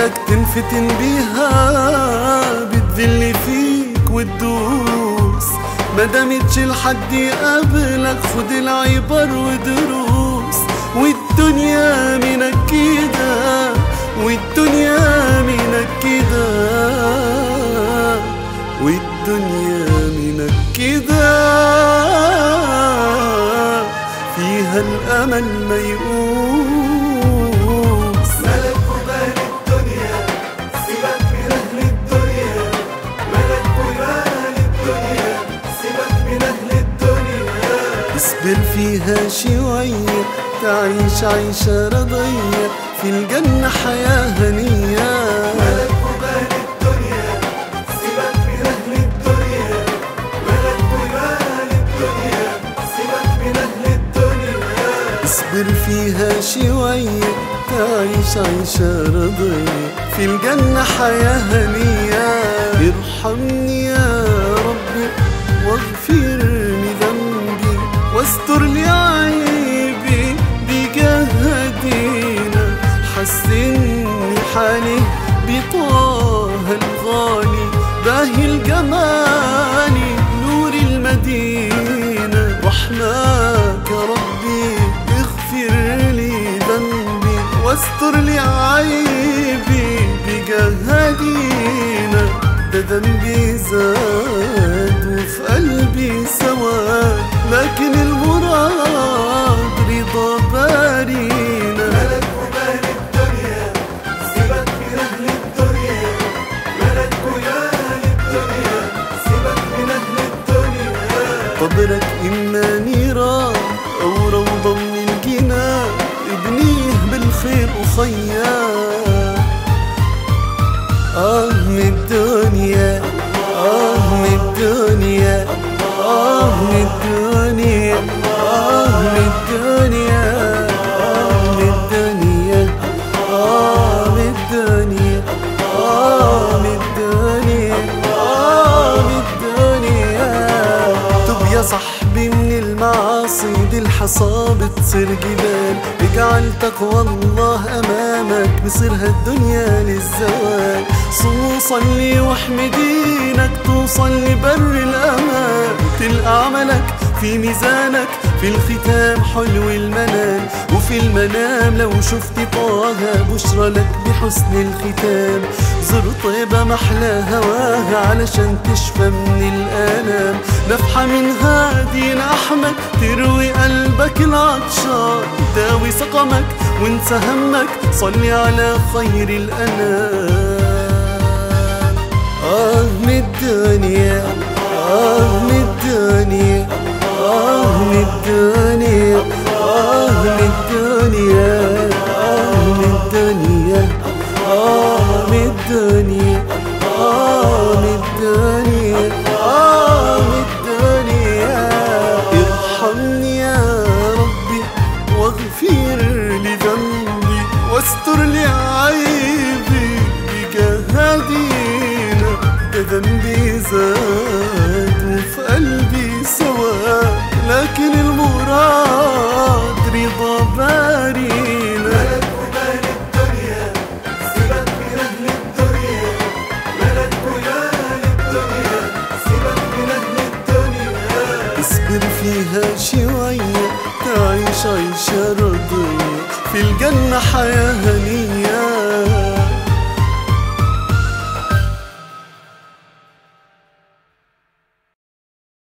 بدك تنفتن بيها بتذل فيك وتدوس ما دامتش لحد قبلك خد العبر ودروس والدنيا منك كده والدنيا منك كده والدنيا منك كده فيها الأمل ما يقوس ملك وبال الدنيا سيبك من أهل الدنيا ملك وبال الدنيا سيبك من أهل الدنيا اصبر فيها شوية تعيش عيشة رضية في الجنة حياة هنية ملك وبال الدنيا سيبك من أهل الدنيا ملك وبال الدنيا سيبك من أهل الدنيا اصبر فيها شوية تعيش عيشة رضية في الجنة حياة هنية ارحمني يا ربي واغفر لي ذنبي واستر لي عيبي بجهدينا حسني حالي بطه الغالي باهي الجمال نور المدينة رحماك ربي اغفر لي ذنبي واستر لي عيبي بجهدينا ده ذنبي زاد وفي قلبي سواد لكن المراد رضا بارينا ملك وبال الدنيا سيبك من أهل الدنيا ملك وبال الدنيا سيبك من أهل الدنيا قبرك إما نيران أو روضة من الجنان ابنيه بالخير أخيا آه من الدنيا آه من الدنيا آه من الدنيا آه من الدنيا آه من الدنيا آه من الدنيا آه من الدنيا آه من الدنيا تب يا صاحبي من المعاصي دي الحصى بتصير جبال اجعل تقوى الله امامك بصير هالدنيا للزوال صوم وصلي واحمد دينك توصل لبر الامان تلقى عملك في ميزانك في الختام حلو المنام وفي المنام لو شفت طه بشرى لك بحسن الختام زر طيبة محلى هواها علشان تشفى من الآلام نفحة من هادي أحمد تروي قلبك العطشان داوي سقمك وانسى همك صلي على خير الأنام آه من الدنيا آه من الدنيا آه من الدنيا آه من الدنيا آه من الدنيا آه من الدنيا آه من الدنيا آه من الدنيا ارحمني يا ربي واغفر لي ذنبي واستر لي عيبي بجهدينا ده ذنبي زاد وفي قلبي سواد لكن المراد رضا بارينا ملك وبال الدنيا سيبك من أهل الدنيا ملك وبال الدنيا سيبك من أهل الدنيا اصبر فيها شوية تعيش عيشة رضية في الجنة حياة هنية